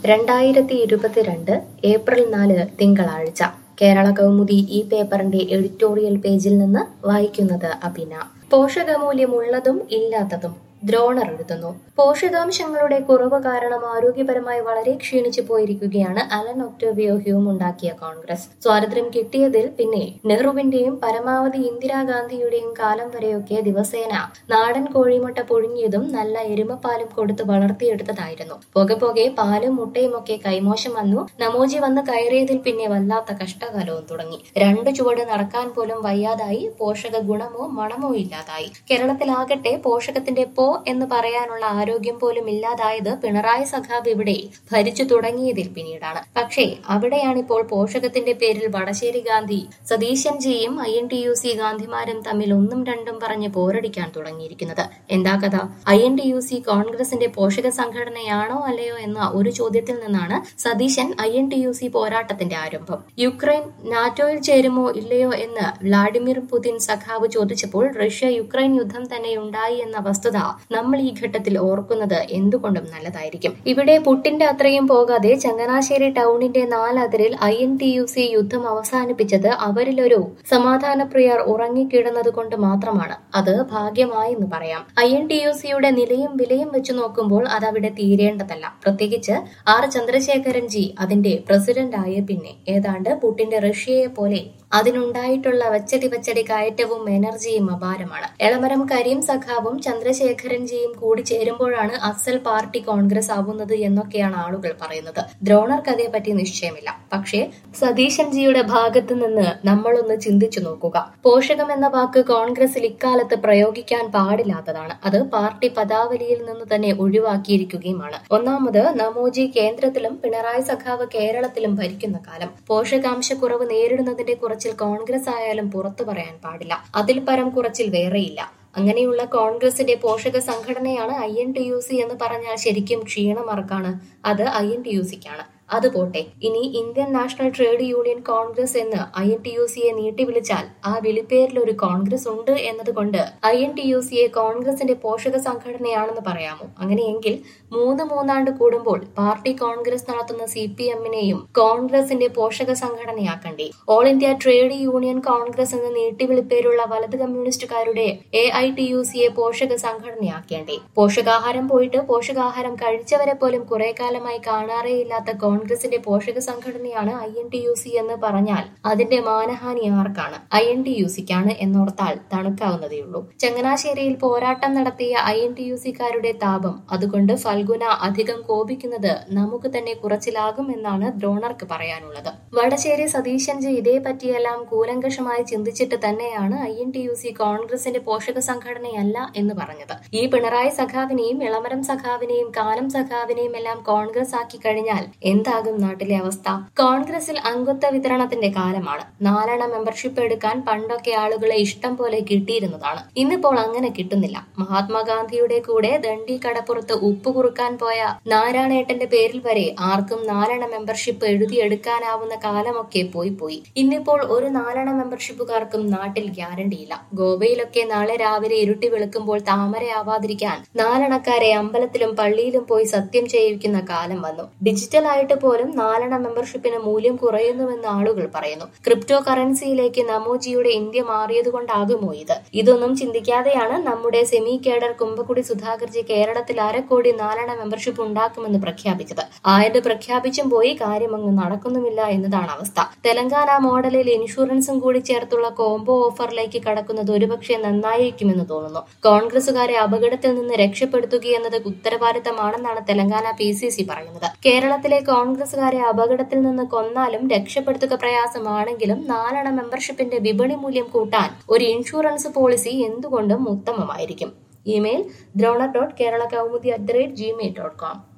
രണ്ടായിരത്തി ഇരുപത്തിരണ്ട് ഏപ്രിൽ നാല് തിങ്കളാഴ്ച കേരള കൗമുദി ഈ പേപ്പറിന്റെ എഡിറ്റോറിയൽ പേജിൽ നിന്ന് വായിക്കുന്നത് അഭിന പോഷകമൂല്യമുള്ളതും ഇല്ലാത്തതും ദ്രോണർ എഴുതുന്നു പോഷകാംശങ്ങളുടെ കുറവ് കാരണം ആരോഗ്യപരമായി വളരെ ക്ഷീണിച്ചു പോയിരിക്കുകയാണ് അലൻ ഒക്ടോവിയോ ഹ്യൂം ഉണ്ടാക്കിയ കോൺഗ്രസ് സ്വാതന്ത്ര്യം കിട്ടിയതിൽ പിന്നെ നെഹ്റുവിന്റെയും പരമാവധി ഇന്ദിരാഗാന്ധിയുടെയും കാലം വരെയൊക്കെ ദിവസേന നാടൻ കോഴിമുട്ട പുഴുങ്ങിയതും നല്ല എരുമപ്പാലും കൊടുത്ത് വളർത്തിയെടുത്തതായിരുന്നു പോകെ പോകെ പാലും മുട്ടയും ഒക്കെ കൈമോശം വന്നു നമോജി വന്ന് കയറിയതിൽ പിന്നെ വല്ലാത്ത കഷ്ടകാലവും തുടങ്ങി രണ്ടു ചുവട് നടക്കാൻ പോലും വയ്യാതായി പോഷക ഗുണമോ മണമോ ഇല്ലാതായി കേരളത്തിലാകട്ടെ പോഷകത്തിന്റെ പോ എന്ന് പറയാനുള്ള ആരോഗ്യം പോലും ഇല്ലാതായത് പിണറായി സഖാബ് ഇവിടെ ഭരിച്ചു തുടങ്ങിയതിൽ പിന്നീടാണ് പക്ഷേ അവിടെയാണിപ്പോൾ പോഷകത്തിന്റെ പേരിൽ വടശ്ശേരി ഗാന്ധി സതീശൻജിയും I N T U C ഗാന്ധിമാരും തമ്മിൽ ഒന്നും രണ്ടും പറഞ്ഞ് പോരടിക്കാൻ തുടങ്ങിയിരിക്കുന്നത് എന്താ കഥ I N T U C കോൺഗ്രസിന്റെ പോഷക സംഘടനയാണോ അല്ലയോ എന്ന ഒരു ചോദ്യത്തിൽ നിന്നാണ് സതീശൻ I N T U C പോരാട്ടത്തിന്റെ ആരംഭം യുക്രൈൻ നാറ്റോയിൽ ചേരുമോ ഇല്ലയോ എന്ന് വ്ളാഡിമിർ പുതിൻ സഖാവ് ചോദിച്ചപ്പോൾ റഷ്യ യുക്രൈൻ യുദ്ധം തന്നെ ഉണ്ടായി എന്ന വസ്തുത നമ്മൾ ഈ ഘട്ടത്തിൽ ഓർക്കുന്നത് എന്തുകൊണ്ടും നല്ലതായിരിക്കും ഇവിടെ പുട്ടിന്റെ അത്രയും പോകാതെ ചങ്ങനാശ്ശേരി ടൗണിന്റെ നാലതിരിൽ I N T U C യുദ്ധം അവസാനിപ്പിച്ചത് അവരിലൊരു സമാധാനപ്രിയർ ഉറങ്ങിക്കിടന്നത് കൊണ്ട് മാത്രമാണ് അത് ഭാഗ്യമായെന്ന് പറയാം ഐ എൻ ടി യു സിയുടെ നിലയും വിലയും വെച്ച് നോക്കുമ്പോൾ അത് അവിടെ തീരേണ്ടതല്ല പ്രത്യേകിച്ച് ആർ ചന്ദ്രശേഖരൻ ജി അതിന്റെ പ്രസിഡന്റ് ആയ പിന്നെ ഏതാണ്ട് പുട്ടിന്റെ റഷ്യയെ പോലെ അതിനുണ്ടായിട്ടുള്ള വച്ചടി വച്ചടി കയറ്റവും എനർജിയും അപാരമാണ് എളമരം കരീം സഖാവും ചന്ദ്രശേഖരൻജിയും കൂടി ചേരുമ്പോഴാണ് അസൽ പാർട്ടി കോൺഗ്രസ് ആവുന്നത് എന്നൊക്കെയാണ് ആളുകൾ പറയുന്നത് ദ്രോണർക്ക് അതേപറ്റി നിശ്ചയമില്ല പക്ഷേ സതീശൻജിയുടെ ഭാഗത്ത് നിന്ന് നമ്മളൊന്ന് ചിന്തിച്ചു നോക്കുക പോഷകം എന്ന വാക്ക് കോൺഗ്രസിൽ ഇക്കാലത്ത് പ്രയോഗിക്കാൻ പാടില്ലാത്തതാണ് അത് പാർട്ടി പദാവലിയിൽ നിന്ന് തന്നെ ഒഴിവാക്കിയിരിക്കുകയുമാണ് ഒന്നാമത് നമോജി കേന്ദ്രത്തിലും പിണറായി സഖാവ് കേരളത്തിലും ഭരിക്കുന്ന കാലം പോഷകാംശക്കുറവ് നേരിടുന്നതിന്റെ കുറച്ചിൽ കോൺഗ്രസ് ആയാലും പുറത്തു പറയാൻ പാടില്ല അതിൽ പരം കുറച്ചിൽ വേറെയില്ല അങ്ങനെയുള്ള കോൺഗ്രസിന്റെ പോഷക സംഘടനയാണ് I N T U C എന്ന് പറഞ്ഞാൽ ശരിക്കും ക്ഷീണമറക്കാണ് അത് ഐ എൻ ടി യു സിക്കാണ് അത് പോട്ടെ ഇനി Indian national trade union Congress എന്ന് ഐ എൻ ടി യു സിയെ നീട്ടി വിളിച്ചാൽ ആ വിളിപ്പേരിൽ ഒരു കോൺഗ്രസ് ഉണ്ട് എന്നതുകൊണ്ട് ഐ എൻ ടി യു സിയെ കോൺഗ്രസിന്റെ പോഷക സംഘടനയാണെന്ന് പറയാമോ അങ്ങനെയെങ്കിൽ മൂന്ന് മൂന്നാണ്ട് കൂടുമ്പോൾ പാർട്ടി കോൺഗ്രസ് നടത്തുന്ന സി പി എമ്മിനെയും കോൺഗ്രസിന്റെ പോഷക സംഘടനയാക്കണ്ടേ all India trade union Congress എന്ന നീട്ടി വിളിപ്പേരുള്ള വലത് കമ്മ്യൂണിസ്റ്റുകാരുടെ എ ഐ ടി യു സിയെ പോഷക സംഘടനയാക്കേണ്ടേ പോഷകാഹാരം പോയിട്ട് പോഷകാഹാരം കഴിച്ചവരെ പോലും കുറെ കാലമായി കാണാറേയില്ലാത്ത കോൺഗ്രസിന്റെ പോഷക സംഘടനയാണ് I N T U C എന്ന് പറഞ്ഞാൽ അതിന്റെ മാനഹാനി ആർക്കാണ് ഐ എൻ ടി യു സിക്കാണ് എന്നോർത്താൽ തണുക്കാവുന്നതേയുള്ളൂ ചങ്ങനാശ്ശേരിയിൽ പോരാട്ടം നടത്തിയ ഐ എൻ ടി യു സിക്കാരുടെ താപം അതുകൊണ്ട് ഫൽഗുന അധികം കോപിക്കുന്നത് നമുക്ക് തന്നെ കുറച്ചിലാകും എന്നാണ് ദ്രോണർക്ക് പറയാനുള്ളത് വടശ്ശേരി സതീശൻജി ഇതേപറ്റിയെല്ലാം കൂലങ്കഷമായി ചിന്തിച്ചിട്ട് തന്നെയാണ് I N T U C കോൺഗ്രസിന്റെ പോഷക സംഘടനയല്ല എന്ന് പറഞ്ഞത് ഈ പിണറായി സഖാവിനെയും ഇളമരം സഖാവിനെയും കാനം സഖാവിനെയും എല്ലാം കോൺഗ്രസ് ആക്കി കഴിഞ്ഞാൽ എന്താകും നാട്ടിലെ അവസ്ഥ കോൺഗ്രസിൽ അംഗത്വ വിതരണത്തിന്റെ കാലമാണ് നാലെണ്ണ മെമ്പർഷിപ്പ് എടുക്കാൻ പണ്ടൊക്കെ ആളുകളെ ഇഷ്ടം പോലെ കിട്ടിയിരുന്നതാണ് ഇന്നിപ്പോൾ അങ്ങനെ കിട്ടുന്നില്ല മഹാത്മാഗാന്ധിയുടെ കൂടെ ദണ്ഡി കടപ്പുറത്ത് ഉപ്പ് കുറുക്കാൻ പോയ നാരായണേട്ടന്റെ പേരിൽ വരെ ആർക്കും നാലെണ്ണ മെമ്പർഷിപ്പ് എഴുതിയെടുക്കാനാവുന്ന കാലമൊക്കെ പോയി പോയി ഇന്നിപ്പോൾ ഒരു നാലെണ്ണ മെമ്പർഷിപ്പുകാർക്കും നാട്ടിൽ ഗ്യാരണ്ടിയില്ല ഗോവയിലൊക്കെ നാളെ രാവിലെ ഇരുട്ടി വെളുക്കുമ്പോൾ താമരയാവാതിരിക്കാൻ നാലെണ്ണക്കാരെ അമ്പലത്തിലും പള്ളിയിലും പോയി സത്യം ചെയ്യിക്കുന്ന കാലം വന്നു ഡിജിറ്റൽ ആയിട്ട് പോലും നാലെണ്ണ മെമ്പർഷിപ്പിന് മൂല്യം കുറയുന്നുവെന്ന് ആളുകൾ പറയുന്നു ക്രിപ്റ്റോ കറൻസിയിലേക്ക് നമോജിയുടെ ഇന്ത്യ മാറിയതുകൊണ്ടാകുമോ ഇത് ഇതൊന്നും ചിന്തിക്കാതെയാണ് നമ്മുടെ സെമി കേഡർ കുമ്പക്കുടി സുധാകർജി കേരളത്തിൽ അരക്കോടി നാലെണ്ണ മെമ്പർഷിപ്പ് ഉണ്ടാക്കുമെന്ന് പ്രഖ്യാപിച്ചത് ആയത് പ്രഖ്യാപിച്ചും പോയി കാര്യമങ്ങ് നടക്കുന്നുമില്ല എന്നതാണ് അവസ്ഥ തെലങ്കാന മോഡലിൽ ഇൻഷുറൻസും കൂടി ചേർത്തുള്ള കോംബോ ഓഫറിലേക്ക് കടക്കുന്നത് ഒരുപക്ഷെ നന്നായിരിക്കുമെന്ന് തോന്നുന്നു കോൺഗ്രസുകാരെ അപകടത്തിൽ നിന്ന് രക്ഷപ്പെടുത്തുകയെന്നത് ഉത്തരവാദിത്തമാണെന്നാണ് തെലങ്കാന പി സി സി പറയുന്നത് കേരളത്തിലെ കോൺഗ്രസുകാരെ അപകടത്തിൽ നിന്ന് കൊന്നാലും രക്ഷപ്പെടുത്തുക പ്രയാസമാണെങ്കിലും നാലെണ്ണ മെമ്പർഷിപ്പിന്റെ വിപണി മൂല്യം കൂട്ടാൻ ഒരു ഇൻഷുറൻസ് പോളിസി എന്തുകൊണ്ടും ഉത്തമമായിരിക്കും ഇമെയിൽ ദ്രോണർ dot Kerala Kaumudi at the rate Gmail dot com